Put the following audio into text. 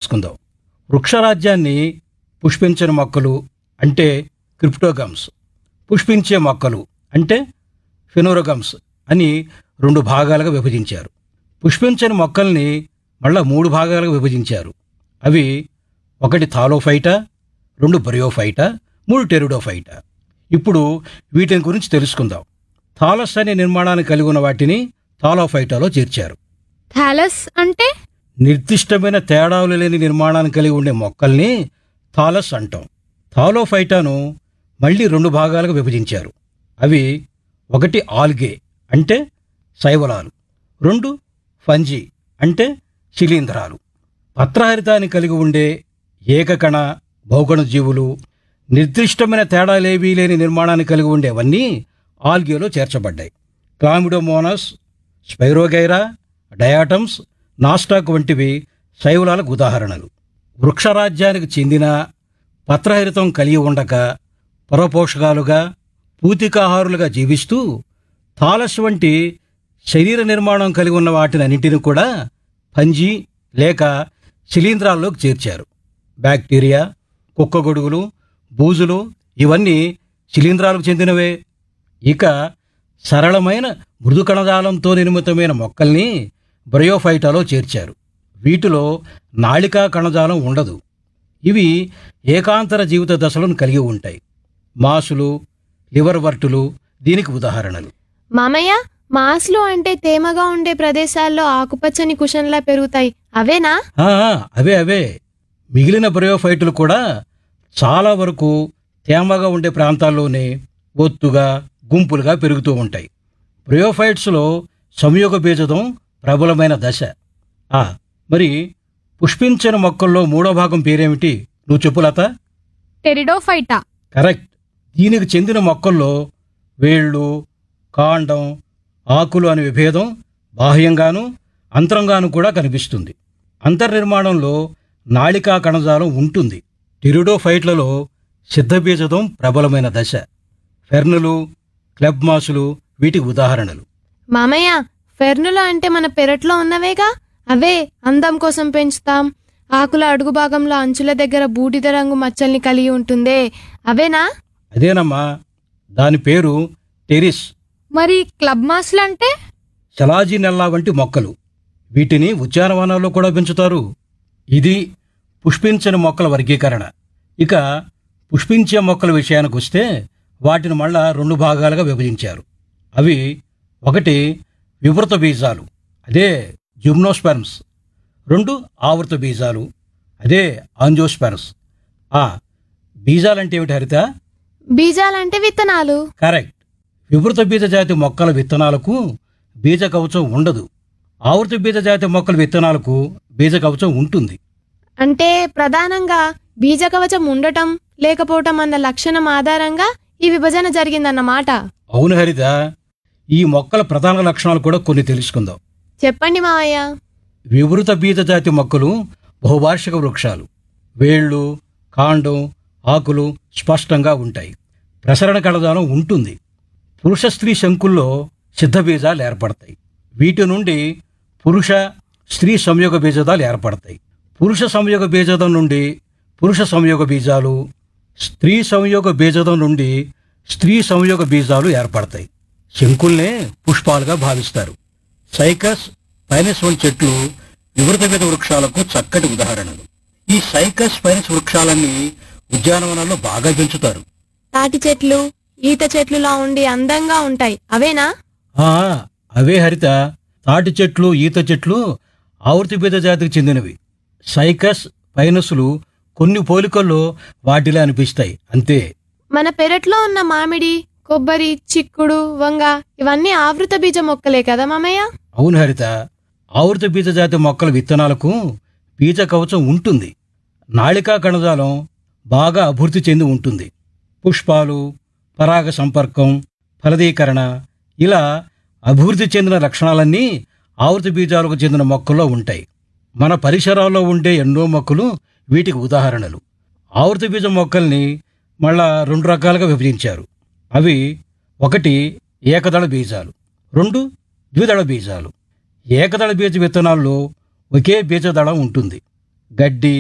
తెలుసుకుందాం వృక్షరాజ్యాన్ని పుష్పించని మొక్కలు అంటే క్రిప్టోగమ్స్ పుష్పించే మొక్కలు అంటే ఫినోరగమ్స్ అని రెండు భాగాలుగా విభజించారు పుష్పించని మొక్కల్ని మళ్ళా మూడు భాగాలుగా విభజించారు అవి ఒకటి థాలోఫైటా రెండు బరియోఫైటా మూడు టెరిడోఫైటా ఇప్పుడు వీటిని గురించి తెలుసుకుందాం థాలస్ అనే నిర్మాణాన్ని కలిగి ఉన్న వాటిని థాలోఫైటాలో చేర్చారు థాలస్ అంటే నిర్దిష్టమైన తేడాలు లేని నిర్మాణాన్ని కలిగి ఉండే మొక్కల్ని థాలస్ అంటాం థాలోఫైటాను మళ్ళీ రెండు భాగాలుగా విభజించారు అవి ఒకటి ఆల్గే అంటే శైవలాలు రెండు ఫంజీ అంటే శిలీంధ్రాలు పత్రహరితాన్ని కలిగి ఉండే ఏకకణ బహుకణ జీవులు నిర్దిష్టమైన తేడాలేవీ లేని నిర్మాణాన్ని కలిగి ఉండేవన్నీ ఆల్గేలో చేర్చబడ్డాయి క్లామిడోమోనస్ స్పైరోగైరా డయాటమ్స్ నాస్టాక్ వంటివి శైవలాలకు ఉదాహరణలు వృక్షరాజ్యానికి చెందిన పత్రహరితం కలిగి ఉండక పరపోషకాలుగా పూతికాహారులుగా జీవిస్తూ థాలస్ వంటి శరీర నిర్మాణం కలిగి ఉన్న వాటినన్నింటిని కూడా పంజి లేక శిలీంధ్రాల్లోకి చేర్చారు బ్యాక్టీరియా కుక్కగొడుగులు బూజులు ఇవన్నీ శిలీంధ్రాలకు చెందినవే ఇక సరళమైన మృదు కణజాలంతో నిర్మితమైన మొక్కల్ని బ్రయోఫైటాలో చేర్చారు వీటిలో నాళికా కణజాలం ఉండదు ఇవి ఏకాంతర జీవిత దశలను కలిగి ఉంటాయి మాసులు లివర్ వర్టులు దీనికి ఉదాహరణలు మామయ్య మాస్లు అంటే తేమగా ఉండే ప్రదేశాల్లో ఆకుపచ్చని కుషన్లా పెరుగుతాయి అవేనా ఆ, అవే అవే మిగిలిన బ్రయోఫైట్లు కూడా చాలా వరకు తేమగా ఉండే ప్రాంతాల్లోనే ఒత్తుగా గుంపులుగా పెరుగుతూ ఉంటాయి బ్రయోఫైట్స్లో సంయోగ బీజదం ప్రబలమైన దశ ఆ మరి పుష్పించిన మొక్కల్లో మూడో భాగం పేరేమిటి నువ్వు చెప్పు లత టెరిడోఫైటా కరెక్ట్ దీనికి చెందిన మొక్కల్లో వేళ్ళు కాండం ఆకులు అనే విభేదం బాహ్యంగాను అంతరంగాను కూడా కనిపిస్తుంది అంతర్నిర్మాణంలో నాళికా కణజాలం ఉంటుంది టెరిడోఫైట్లలో సిద్ధబీజదం ప్రబలమైన దశ ఫెర్నులు క్లబ్మాసులు వీటికి ఉదాహరణలు మామయ్య ఫెర్నులు అంటే మన పెరట్లో ఉన్నవేగా అవే అందం కోసం పెంచుతాం ఆకుల అడుగు భాగంలో అంచుల దగ్గర బూడిద రంగు మచ్చల్ని కలిగి ఉంటుందే అవేనా అదేనమ్మా దాని పేరు టెరిస్ మరి క్లబ్ మాస్లు అంటే శలాజీ నెల్లా వంటి మొక్కలు వీటిని ఉద్యానవనాల్లో కూడా పెంచుతారు ఇది పుష్పించని మొక్కల వర్గీకరణ ఇక పుష్పించే మొక్కల విషయానికి వస్తే వాటిని మళ్ళా రెండు భాగాలుగా విభజించారు అవి ఒకటి వివృత బీజాలు అదే జిమ్నోస్పెర్మ్స్ రెండు ఆవృత బీజాలు అదే ఆంజోస్పెర్మ్స్ ఆ బీజాలంటే ఏమిటి హరిత బీజాలంటే విత్తనాలు కరెక్ట్ వివృత బీజ జాతి మొక్కల విత్తనాలకు బీజ కవచం ఉండదు ఆవృత బీజ జాతి మొక్కల విత్తనాలకు బీజ కవచం ఉంటుంది అంటే ప్రధానంగా బీజ కవచం ఉండటం లేకపోవటం అన్న లక్షణం ఆధారంగా ఈ విభజన జరిగిందన్నమాట అవును హరిత ఈ మొక్కల ప్రధాన లక్షణాలు కూడా కొన్ని తెలుసుకుందాం చెప్పండి మావయ్య వివృత బీజ జాతి మొక్కలు బహువార్షిక వృక్షాలు వేళ్ళు కాండం ఆకులు స్పష్టంగా ఉంటాయి ప్రసరణ కణజాలం ఉంటుంది పురుష స్త్రీ శంకుల్లో సిద్ధబీజాలు ఏర్పడతాయి వీటి నుండి పురుష స్త్రీ సంయోగ బీజాలు ఏర్పడతాయి పురుష సంయోగ బీజదం నుండి పురుష సంయోగ బీజాలు స్త్రీ సంయోగ బీజదం నుండి స్త్రీ సంయోగ బీజాలు ఏర్పడతాయి శంకుల్నే పుష్పాలుగా భావిస్తారు సైకస్ పైనస్ వంటి చెట్లు వివృత విధ వృక్షాలకు చక్కటి ఉదాహరణలు ఈ సైకస్ పైనస్ వృక్షాలన్నీ ఉద్యానవనాల్లో బాగా పెంచుతారు తాటి చెట్లు ఈత చెట్లులా ఉండి అందంగా ఉంటాయి అవేనా ఆ అవే హరిత తాటి చెట్లు ఈత చెట్లు ఆవృతి బీజ జాతికి చెందినవి సైకస్ పైనస్లు కొన్ని పోలికల్లో వాటిలో అనిపిస్తాయి అంతే మన పెరట్లో ఉన్న మామిడి కొబ్బరి చిక్కుడు వంగ ఇవన్నీ ఆవృత బీజ మొక్కలే కదా మామయ్య అవును హరిత ఆవృత బీజ జాతి మొక్కల విత్తనాలకు బీజ కవచం ఉంటుంది నాళికా కణజాలం బాగా అభివృద్ధి చెంది ఉంటుంది పుష్పాలు పరాగ సంపర్కం ఫలదీకరణ ఇలా అభివృద్ధి చెందిన లక్షణాలన్నీ ఆవృత బీజాలకు చెందిన మొక్కల్లో ఉంటాయి మన పరిసరాల్లో ఉండే ఎన్నో మొక్కలు వీటికి ఉదాహరణలు ఆవృత బీజ మొక్కల్ని మళ్ళా రెండు రకాలుగా విభజించారు అవి ఒకటి ఏకదళ బీజాలు రెండు ద్విదళ బీజాలు ఏకదళ బీజ విత్తనాల్లో ఒకే బీజదళం ఉంటుంది గడ్డి